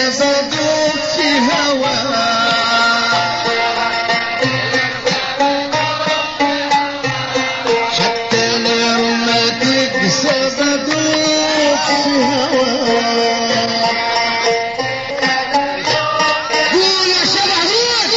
بدوب في هواك حتى لما تكسى بدوب في هواك قول يا شبح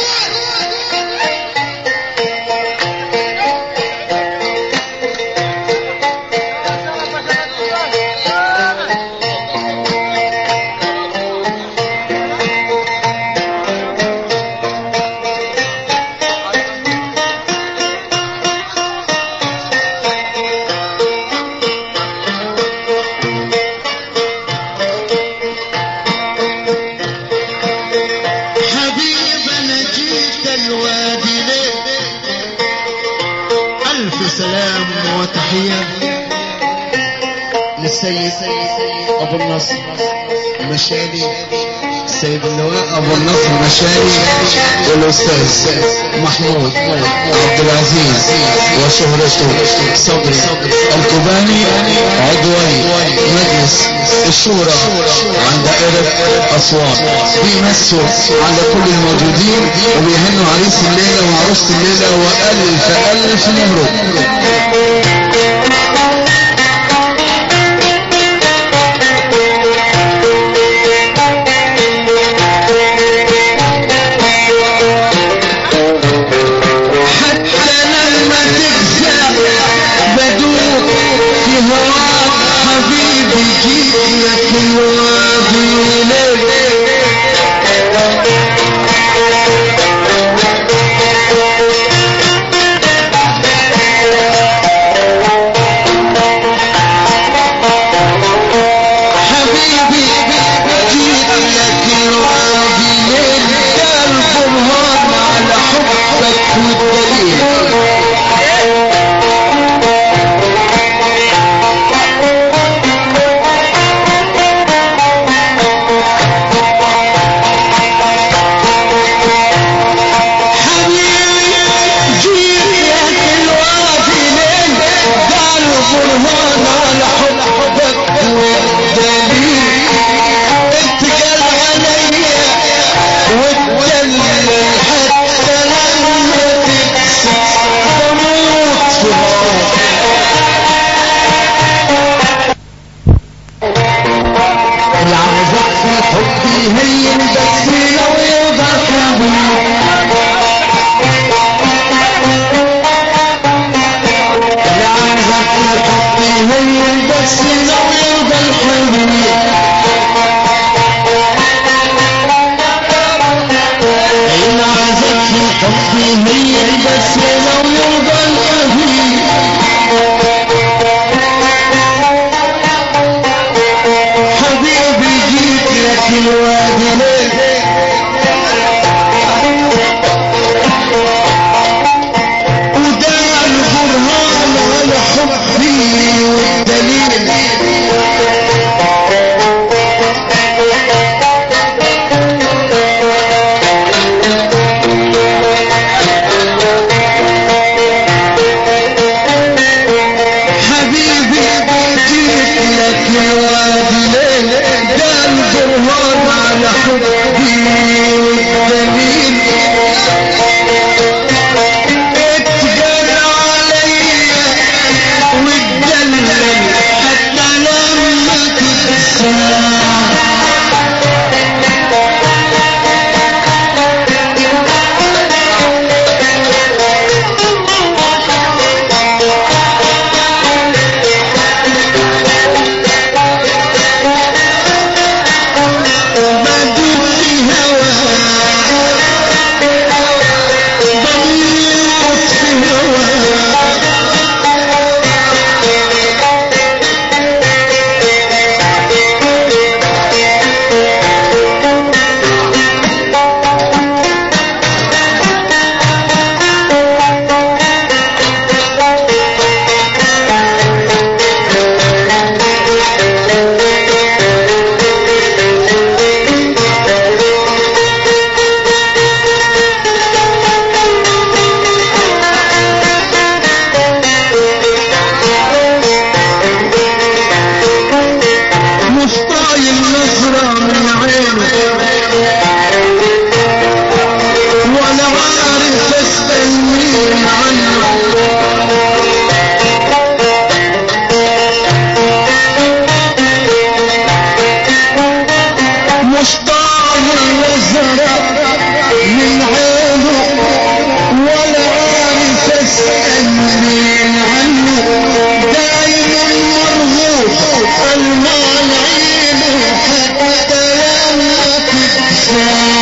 حبيب انا جيت الوادي ليه الف سلام وتحيه للسيد ابو النصر مشالي السيد اللواء ابو النصر مشالي والاستاذ محمود عبد العزيز وشهرته صبري الكوباني عضوي مجلس الشورى عن دائرة أسوان بيمسوا على كل الموجودين وبيهنوا عريس الليلة وعروسة الليلة وألف ألف مبروك حتى لما تكسى بدوق في هواك حبيبي جيت لك الوادي ليه حبيبي جيت لك الوادي ليه قلب برهان على حبك والدليل العزاء في حبي هي بس لو يقدر حبيبي العزاء في حبي هي بس لو يقدر حبيبي العزاء في حبي هي بس لو يقدر حبيبي حبيبي جيت لك الوادي ليه وده البرهان على حبي والدليل حبيبي جيت لك الوادي ليه ده البرهان على حبي والدليل اتقل عليا واتدلل حتى لما تنسى بدون هوى ولا زرع من عينه ولا عارف اسال مين عنه دايما مرغوب المال عينه حتى لما تتساءل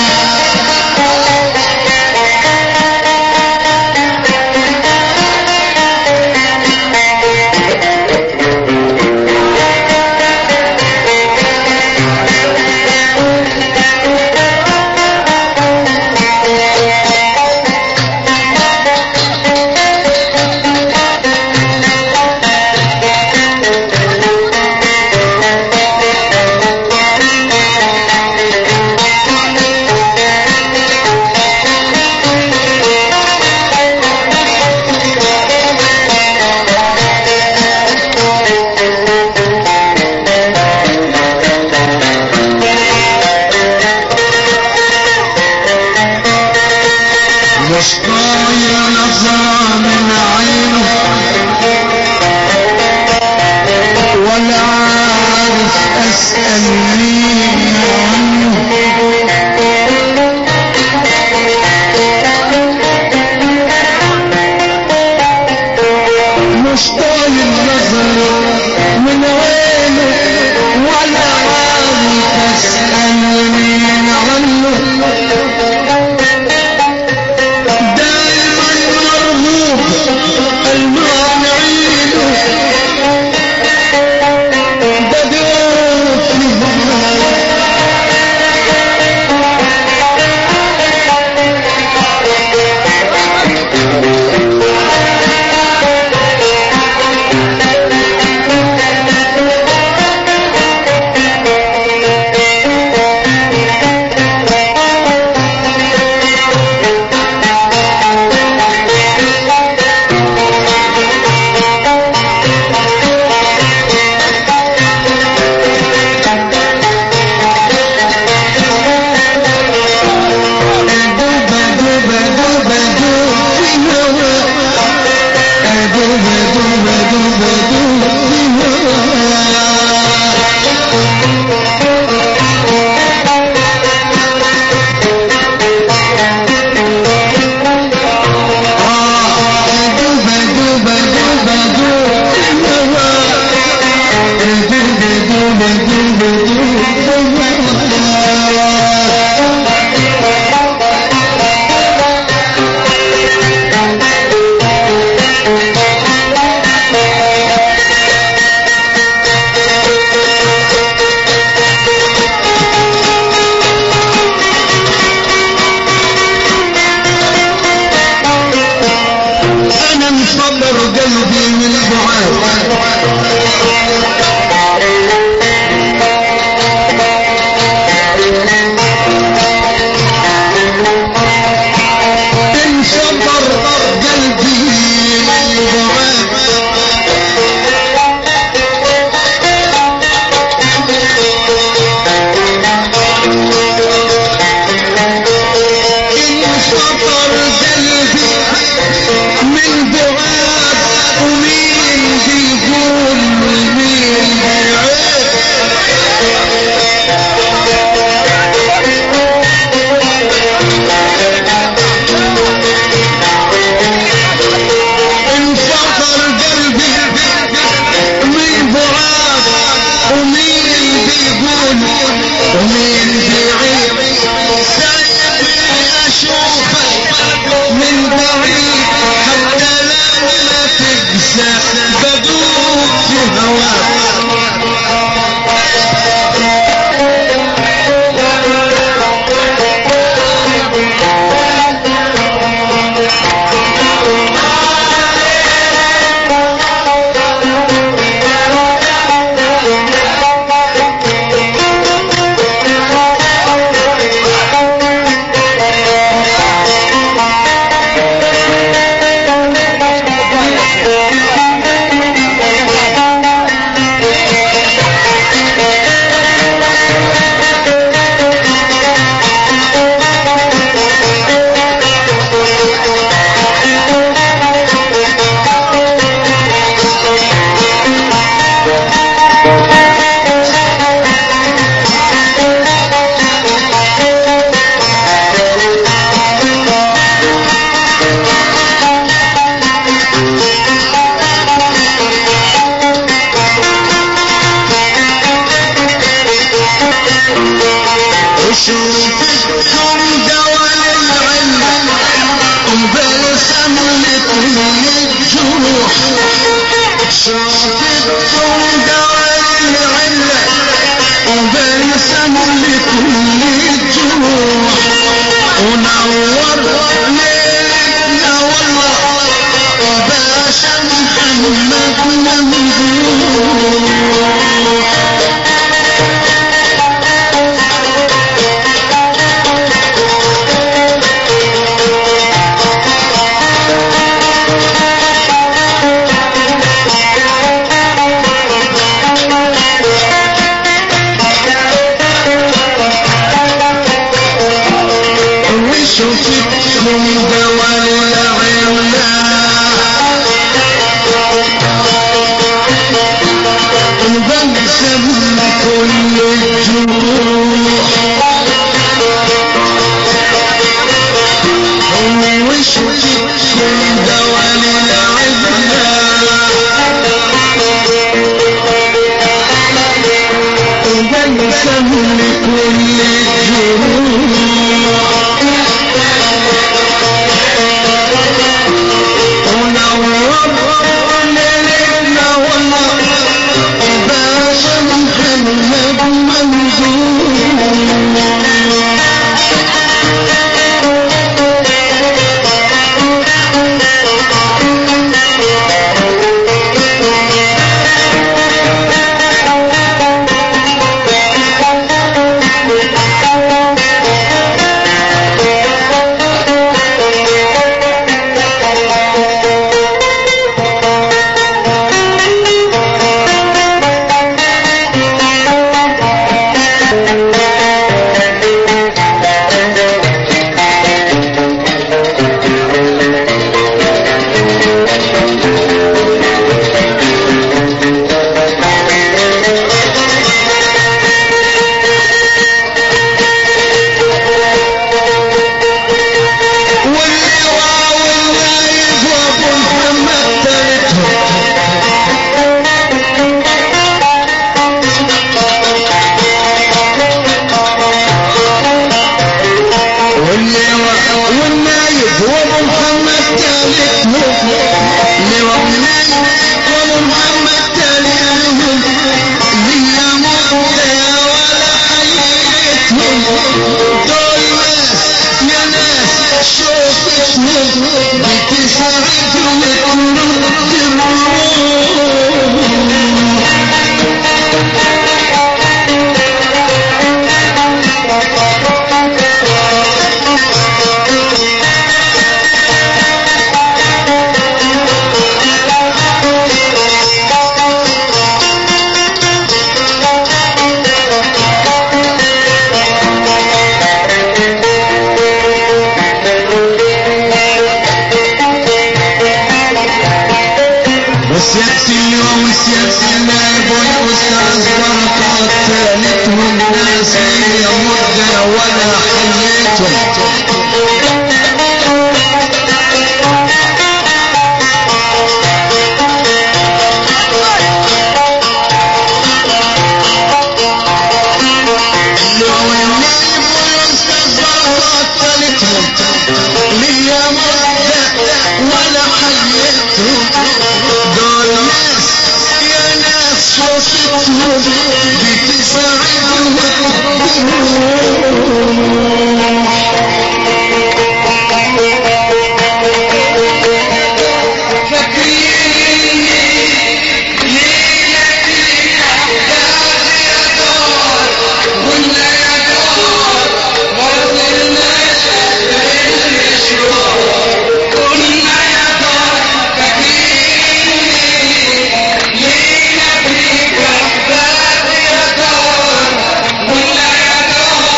شوفتكم دوال العلم وبلسم لكل الجروح شوفتكم دوال العلم وبلسم لكل الجروح ونور ليلنا والله باشا محمد ممدوح وشوفتكم دوال العلا بلسم كل الجروح وشوفتكم دوال العلا بلسم لكل الجروح واللواء والنايب وابو محمد تالتهم واللواء والنايب وابو محمد تالتهم لواء والنايب وابو محمد تالتهم ليا مدة ولا حيتهم دول ناس يا ناس شوفتهم بتساعدهم الروح وسيادة اللواء وسيادة النائب والأستاذ بركات ثالثهم ناس لي مدة ولا حييتهم اللواء والنائب والأستاذ بركات ثالثهم لي مدة ولا حييتهم دول ناس يا ناس شوفتهم بتساعدهم Yeah.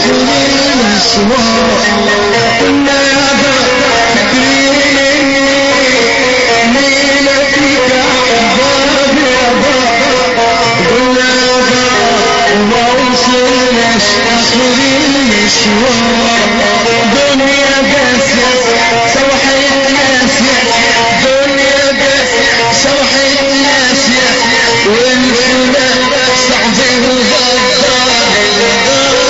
دنيا بس سوحت ناس دنيا بس سوحت ناس والفلان صعب وغدار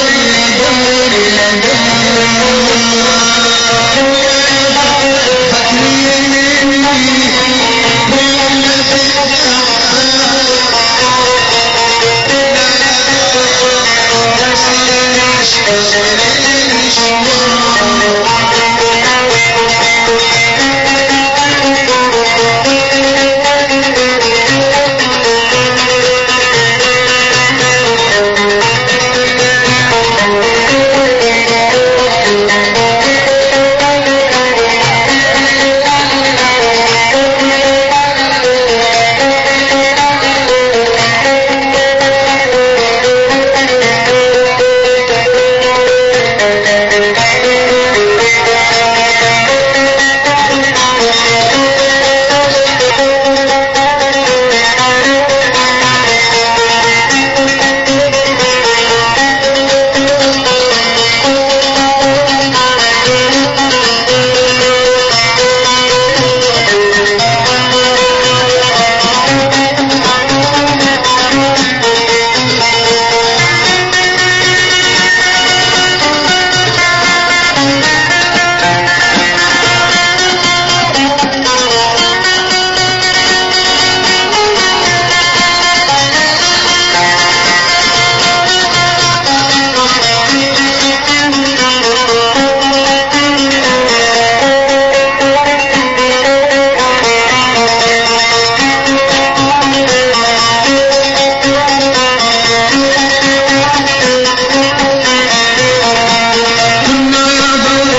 كنا يا دار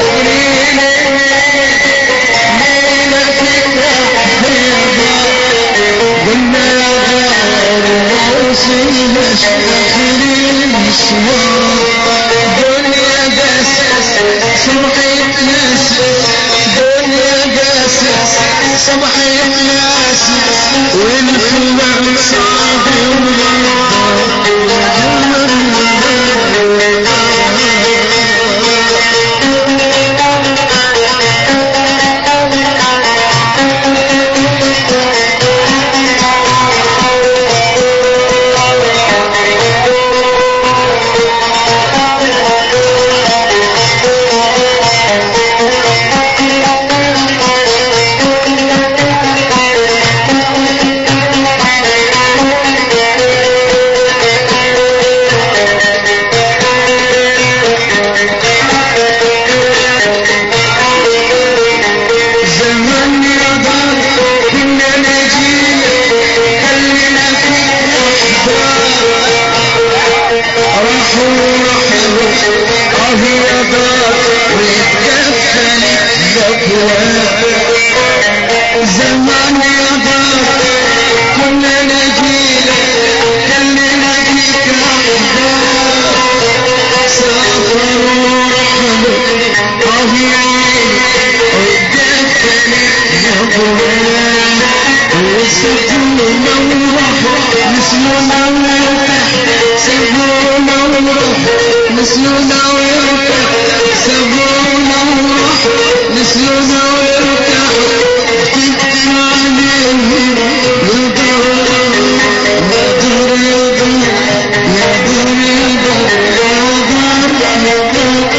ليلة قلنا يا دار وصلناش آخر المشوار دنيا بس سمحت ناس دنيا بس سمحت ناس والخلق صعب زمان يا دار كنا نجيل خلينا فيك راحوا راحوا اه يا دار ويتكفل ذكوات زمان يا دار كنا نجيل خلينا فيك سافروا رحلوا اه يا عيني وسكونا وروح نسلونا ويرتاح سبونا وروح نسلونا ويرتاح سبونا وروح نسلونا ويرتاح تكتب عليهم يدور يدور يدور يدور يدور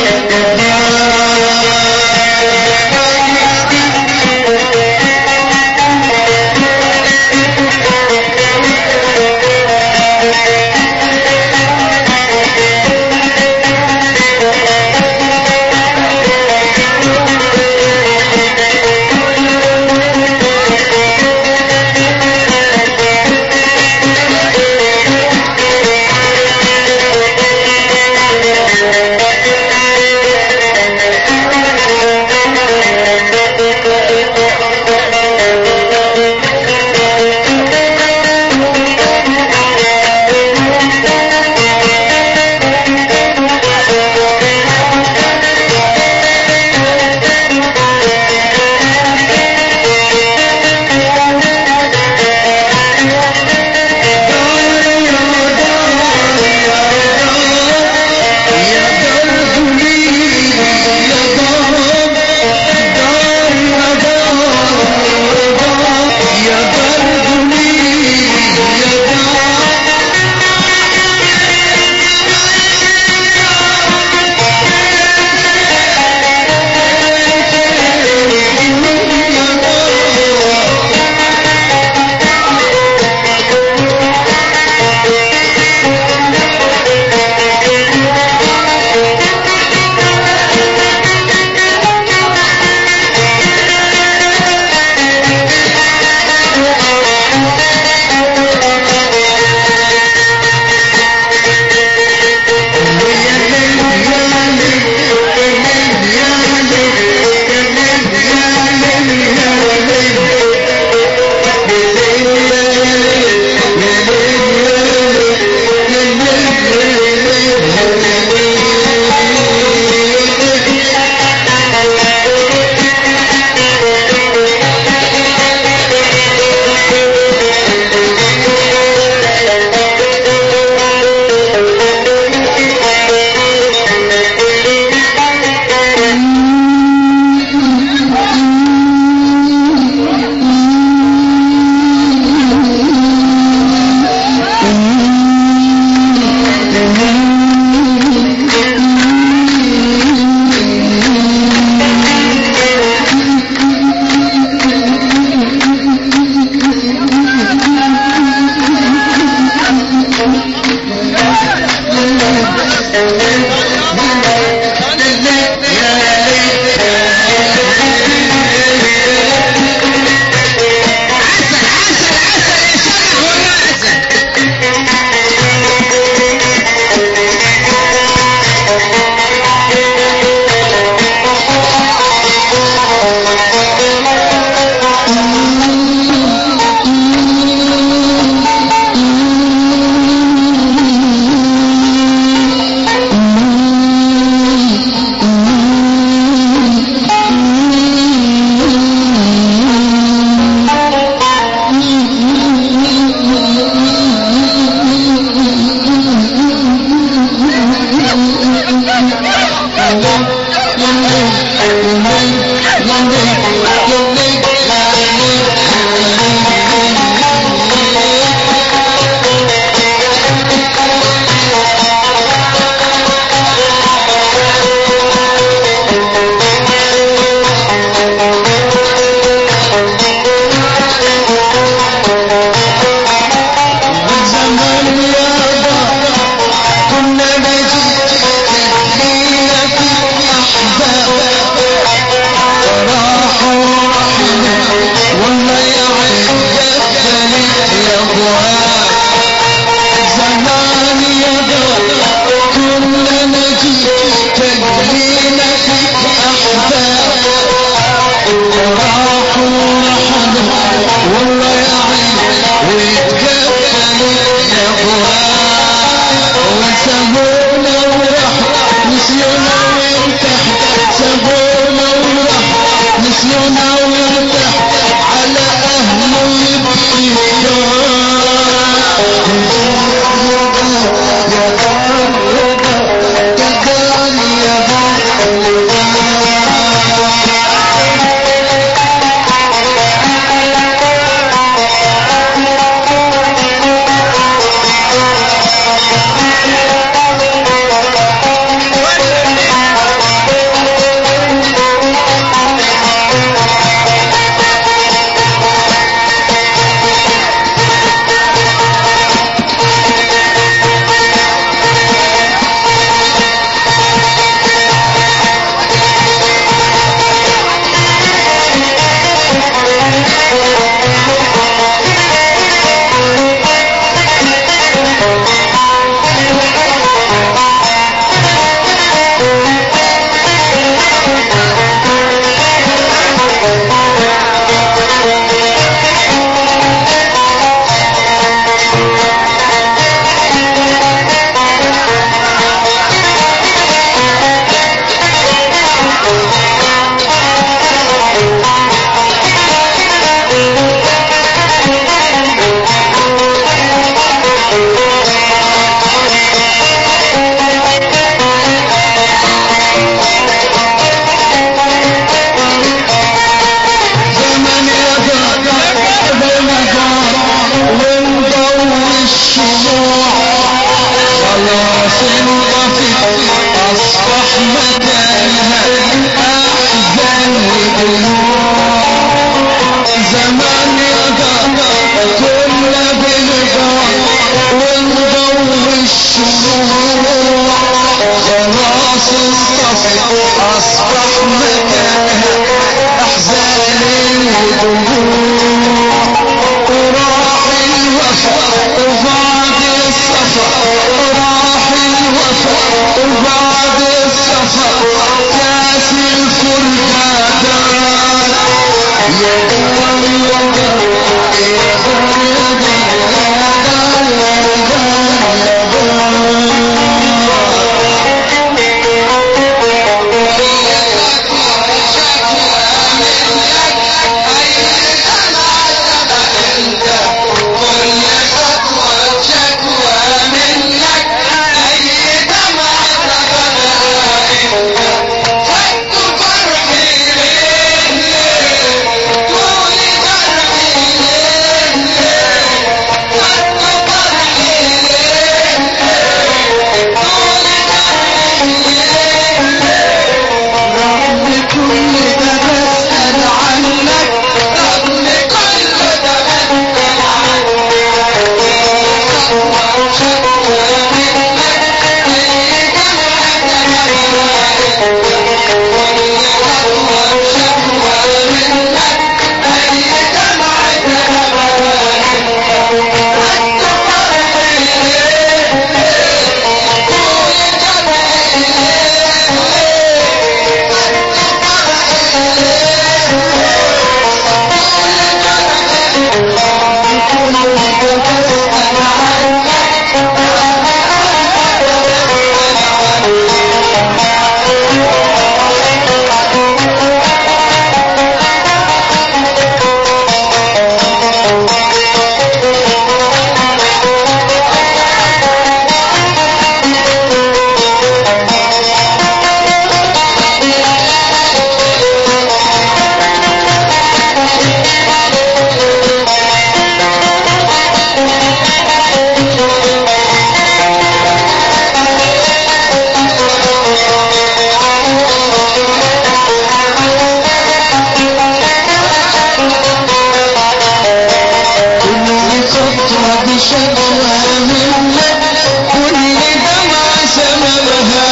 شكوى منك كل دمعة سببها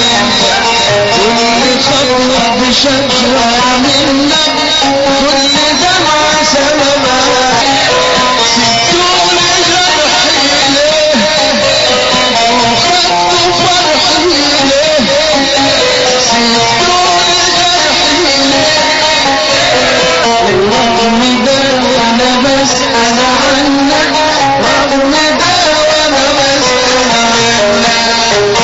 كل خطوة بشكوى منك كل دمعة سببها ستون جرحي ليه وخدت فرحي ليه ستون جرحي ليه رغم ده وانا بسأل عنك رغم ده وانا بسأل عنك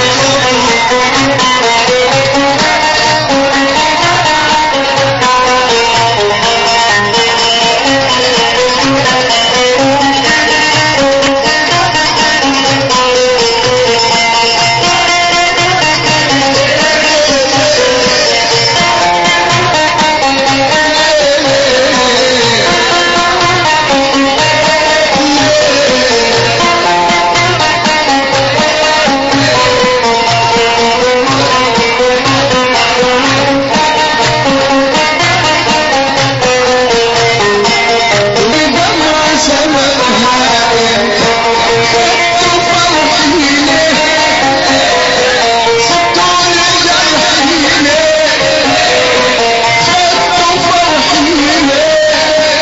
بدمع سماها خدت فرحي ليه ستون جرحي ليه خدت فرحي ليه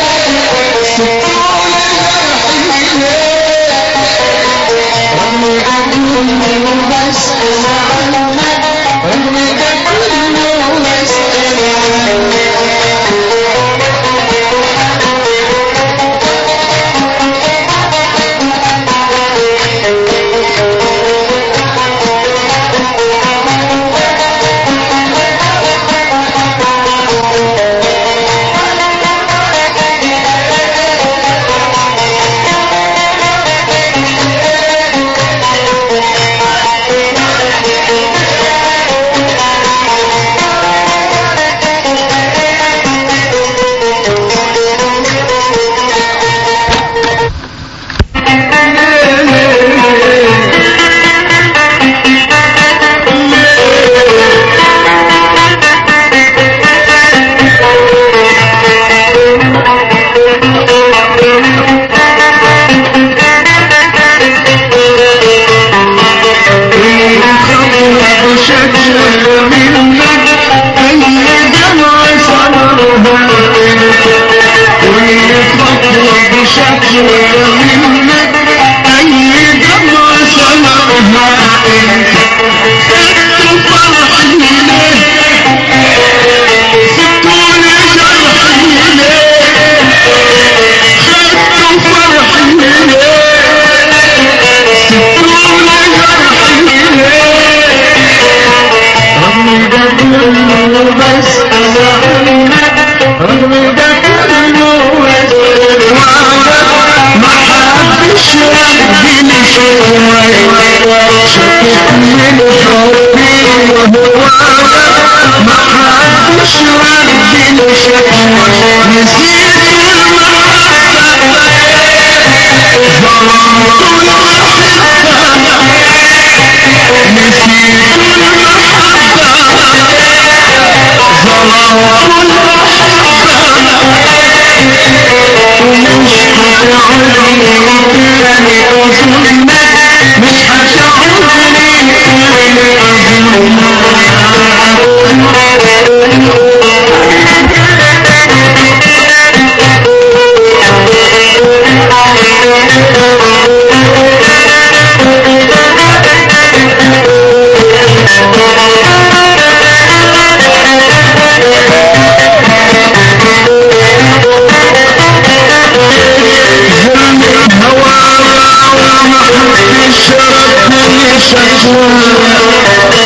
ستون جرحي ليه رغم ده كله بسأل عنك رغم ده كله بسأل عنك رغم ده كله بسأل عنك رغم ده كله بسأل عنك ما حدش يهديني شوية شكيت من حبي وهو ما حدش يهديني شوية نسيت المحبة ظلمت المحبة نسيت المحبة ظلمت المحبة ومش هتعودني تاني أظلمك مش هتعودني تاني ظلم الهوى وما حدش ردني شكوى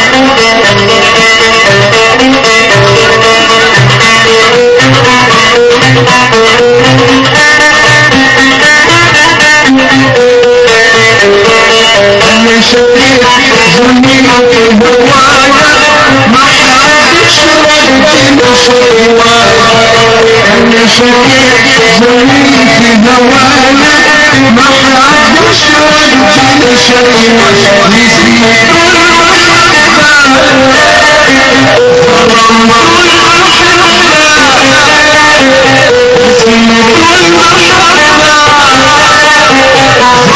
أنا شريك ظلمي هوايا ما حدش ردني شكوى أنا شريك ظلمي في هوايا ما حدش ردني شكوى نسيت المحبة ظلمت المحبة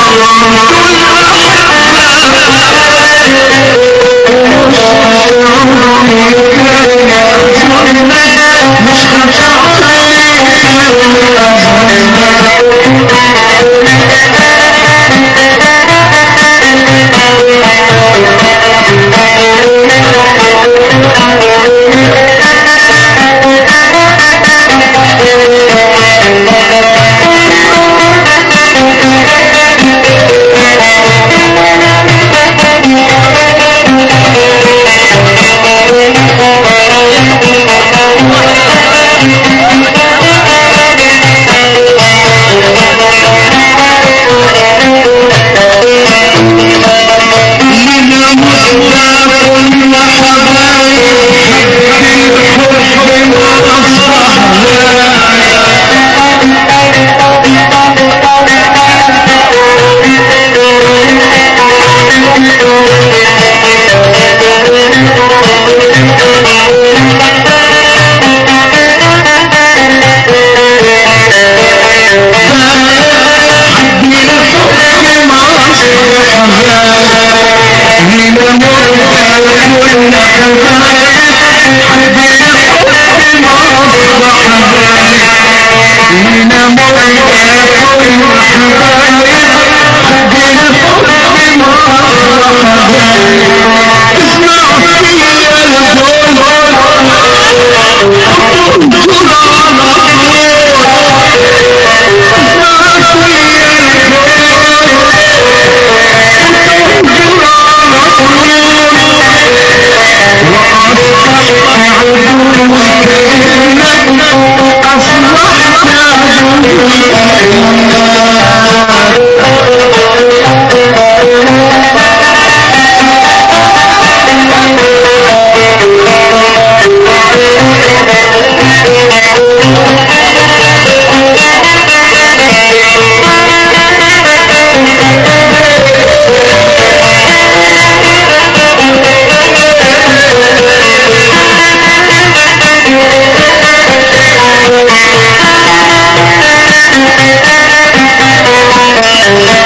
الحياة